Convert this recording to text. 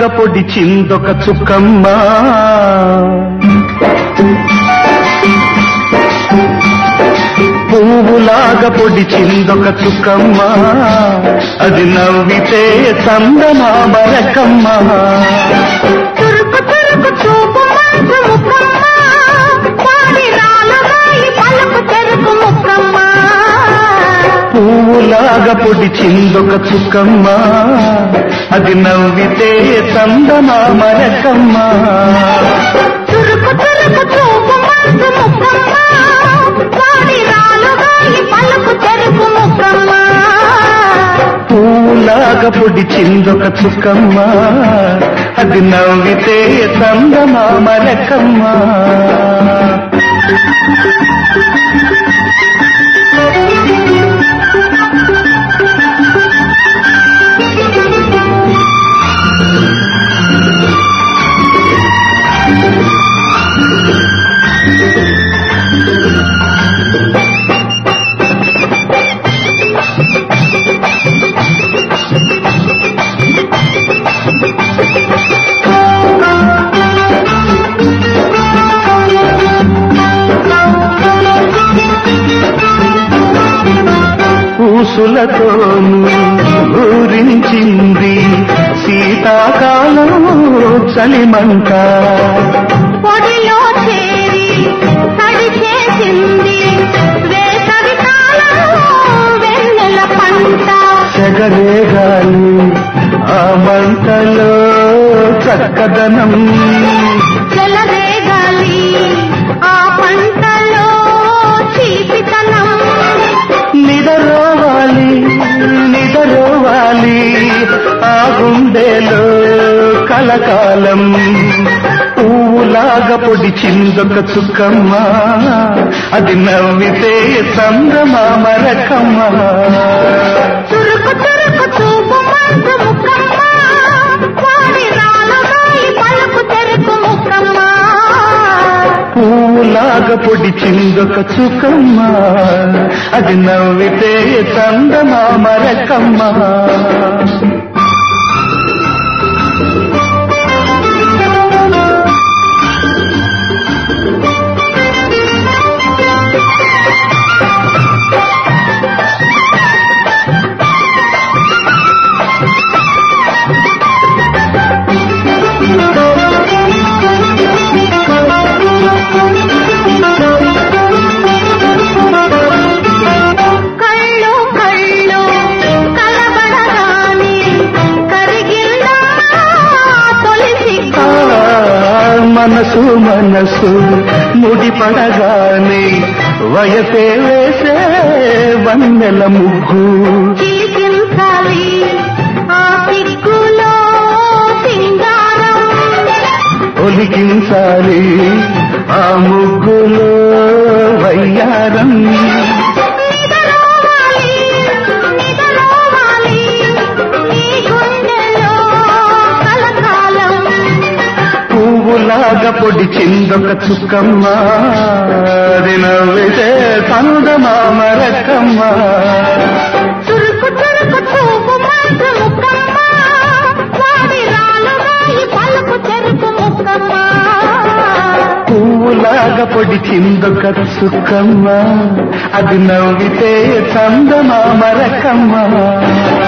పువ్వులాగా పొడి చిందొక చుక్కమ్మ పువ్వులాగా పొడి చిందొక చుక్కమ్మ అది నవ్వితే చందమామ రకమ్మ చురుకు చురుకు చూపు మంచు ముక్కమ్మ వాడి నాలుగాయి పలుకు చెరుకు ముక్కమ్మ పువ్వులాగా పొడి చిందొక చుక్కమ్మ అది నవ్వితే చందమామ రకమ్మ చురుకు చురుకు చూపు మంచు ముక్కమ్మ వాడి నాలుగాయి పలుకు చెరుకు ముక్కమ్మ పూలాగా పొడి చిందొక చుక్కమ్మ అది నవ్వితే చందమామ రకమ్మ పూసులతోను ఊరించింది శీతాకాలం చలిమంట పొడిలో చేరి తడి చేసింది వేసవి కాలం వెన్నెల పంట చెగరేగాలి ఆ మంటలో చక్కదనం చెలరేగాలి ఆ పంటలో చీపితనం నిదరోవాలి నిదరోవాలి ఆ గుండెలో కలకాలం పువ్వులాగా పొడి చిందొక చుక్కమ్మ అది నవ్వితే చందమామ రకమ్మ చురుకు చురుకు చూపు మంచు ముక్కమ్మ వాడి నాలుగాయి పలుకు చెరుకు ముక్కమ్మ పువ్వులాగా పొడి చిందొక చుక్కమ్మ అది నవ్వితే చందమామ రకమ్మ కళ్ళు కళ్ళు కలబడగాని కరిగిందా తొలి సిగ్గు ఆ, మనసు మనసు ముడిపడగానే వయసే వేసే వన్నెల ముగ్గు చిలికించాలి ఆ సిగ్గులో సింగారం ఒలికించాలి ఆ ముగ్గులో వయ్యారం నిదరోవాలి నిదరోవాలి నీ గుండెలో కలకాలం పువ్వులాగా పొడి చిందొక చుక్కమ్మ అది నవ్వితే చందమామ రకమ్మ చురుకు చురుకు చూపు మంచు ముక్కమ్మ వాడి రాలుగాయి పలుకు చెరుకు ముక్కమ్మ పువ్వులాగా పొడి చిందొక చుక్కమ్మ అది నవ్వితే చందమామ రకమ్మ